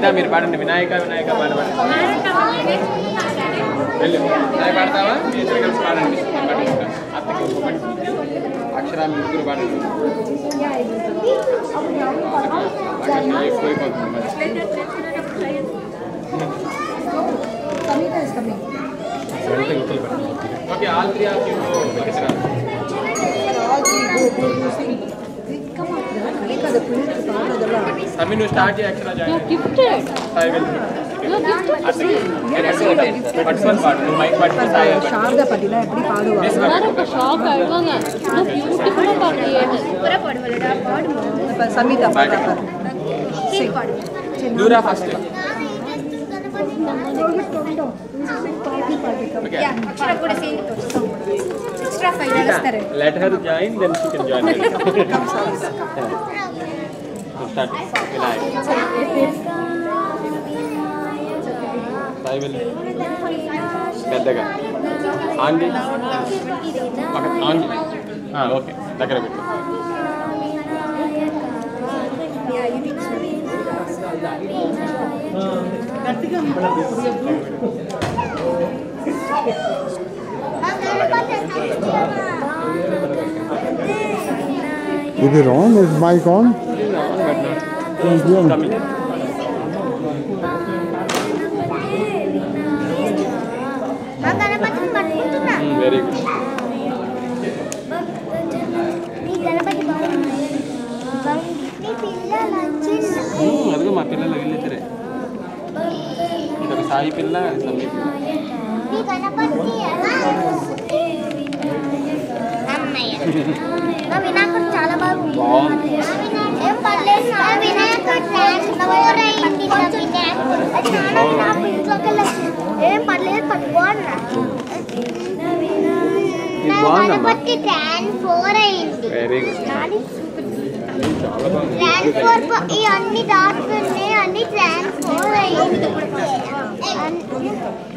మీరు పాడండి వినాయక వినాయక పాట పాడండి వెళ్ళు వినాయక పాడతావా మీ ఇద్దరు కలిసి పాడండి పాడించుకో. అత్తకి ఒక్కొక్కటి. అక్షర మీ ముగ్గురు పాడండి అక్షర ఎక్కువైపోతుంది మరి. Okay all three of you Akshara తమ్మి నువ్వు స్టార్ట్ చేయ అక్షర జాయిన్ గిఫ్టెడ్ సాయి వెళ్ళు గిఫ్టెడ్ పట్టుకొని పాడు నువ్వు మైక్ పట్టుకొని సాయి వెళ్ళు. ಶಾರದಾ ಪದಿಲ ಎಪ್ಪಡಿ ಪಾಡುವ ഞാനൊക്കെ ഷോക്ക് ആയിവാங்க ബ്യൂട്ടിഫുൾ പാടിയാണ് ಸಮೀತ దూరా ఫస్ట్ ఓకే అక్షర కూడా సేమ్ ఎక్స్ట్రా ఫైవ్ ఇస్తారు let her join then she can join me. start Vinayak Sai వెళ్ళు పెద్దగా ఆండి పక్క ఆండి ఓకే దగ్గర పెట్టు Is it on? Is mic on? Coming. మా గణపతిని పట్టుకుంటున్నా వెరీ గుడ్ నీ గణపతి బాగుంది నీ పిల్లలు వచ్చింది అదిగో మా పిల్లలు వెళ్ళిద్దరే ఇదొక సాయి పిల్ల అది సందీప్ నీ గణపతి ఎలా అమ్మయ్య నా వినాయకుడు చాలా బాగుంది బాగుంది. ఏం పర్లేదు నా వినాయకుడు ట్రాన్స్ఫర్ అయింది నా వినాయకుడు అది నాన్న నాకు ఇంట్లోకి వెళ్ళొచ్చు ఏం పర్లేదు పట్టుకో అన్న నా బాగుందమ్మా. గణపతి ట్రాన్స్ఫర్ అయింది వెరీ గుడ్ నాది చాలా బాగుంది ట్రాన్స్ఫర్ ఈ అన్ని దాటుతున్నాయి అన్ని ట్రాన్స్ఫర్ అయింది అన్ని-